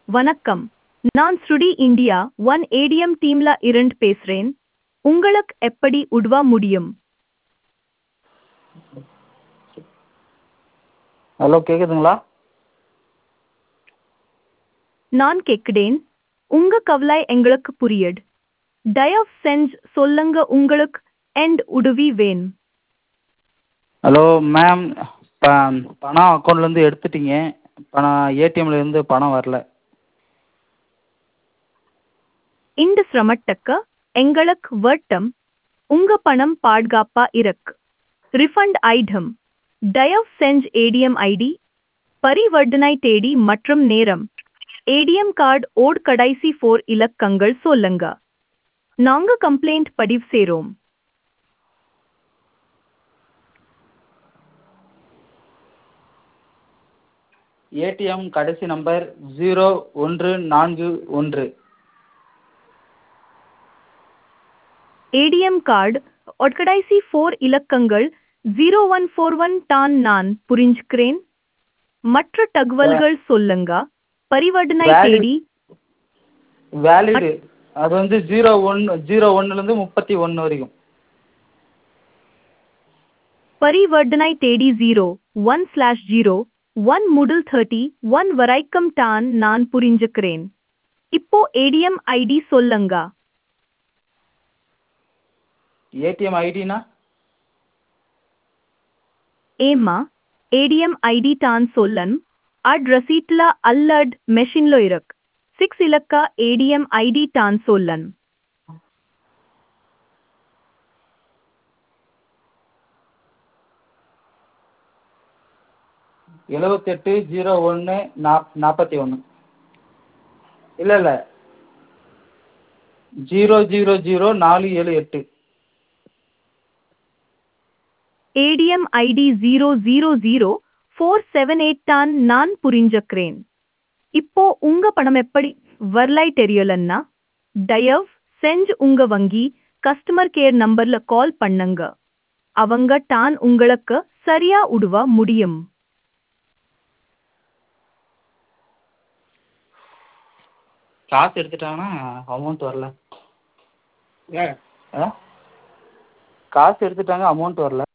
வணக்கம் நான் ஸ்ருடி இந்தியா ஒன் ஏடிஎம் டீம்ல இருந்து பேசுறேன் உங்களுக்கு எப்படி உதவ முடியும் ஹலோ கேட்குதுங்களா நான் கேட்குறேன் உங்க கவலை எங்களுக்கு புரியுது தயவு செஞ்சு சொல்லுங்க உங்களுக்கு எண்ட் உதவி வேணும் ஹலோ மேம் ப பணம் அக்கௌண்ட்லேருந்து எடுத்துட்டீங்க பணம் ஏடிஎம்லேருந்து பணம் வரல இந்த சிரமத்துக்கு எங்களுக்கு வட்டம் உங்க பணம் பாதுகாப்பா இருக்கு ரிஃபண்ட் ஐட்டம் தயவு செஞ்சு ஏடிஎம் ஐடி பரிவர்த்தனை தேதி மற்றும் நேரம் ஏடிஎம் கார்டு ஓட் கடைசி ஃபோர் இலக்கங்கள் சொல்லுங்க நாங்க கம்ப்ளைண்ட் பதிவு செய்றோம் ஏடிஎம் கடைசி நம்பர் ஜீரோ ஒன்று நான்கு ஒன்று ஏடிஎம் கார்டு ஒட்கடைசி ஃபோர் இலக்கங்கள் ஜீரோ ஒன் ஃபோர் ஒன் தான் நான் புரிஞ்சுக்கிறேன் மற்ற தகவல்கள் சொல்லுங்க பரிவர்த்தனை Valid- தேதி வேலிடு அது வந்து ஜீரோ ஒன்று ஜீரோ ஒன்றுலேருந்து முப்பத்தி ஒன்று வரைக்கும் பரிவர்த்தனை தேதி zero one slash zero one முதல் தேர்ட்டி ஒன் வரைக்கும் தான் நான் புரிஞ்சுக்கிறேன் இப்போ ஏடிஎம் ஐடி சொல்லுங்க ஏடிஎம் ஐடினா ஏம்மா ஏடிஎம் ஐடி தான் சொல்லன் அட் ரசீட்ல அல்லட் மெஷின்ல இருக்கு சிக்ஸ் இலக்க ஏடிஎம் ஐடி தான் சொல்லன் எழுவத்தெட்டு ஜீரோ ஒன்று நாப் நாற்பத்தி ஒன்று இல்லை இல்லை ஜீரோ ஜீரோ ஜீரோ நாலு ஏழு எட்டு ATM ID zero zero zero four seven eight தான் நான் புரிஞ்சுக்கிறேன் இப்போ உங்க பணம் எப்படி வரலை தெரியலன்னா தயவு செஞ்சு உங்க வங்கி கஸ்டமர் கேர் நம்பர்ல கால் பண்ணுங்க அவங்க தான் உங்களுக்கு சரியா உதவ முடியும் காசு எடுத்துட்டாங்கன்னா அமௌண்ட் வரல ஆ காசு எடுத்துட்டாங்க அமௌண்ட் வரல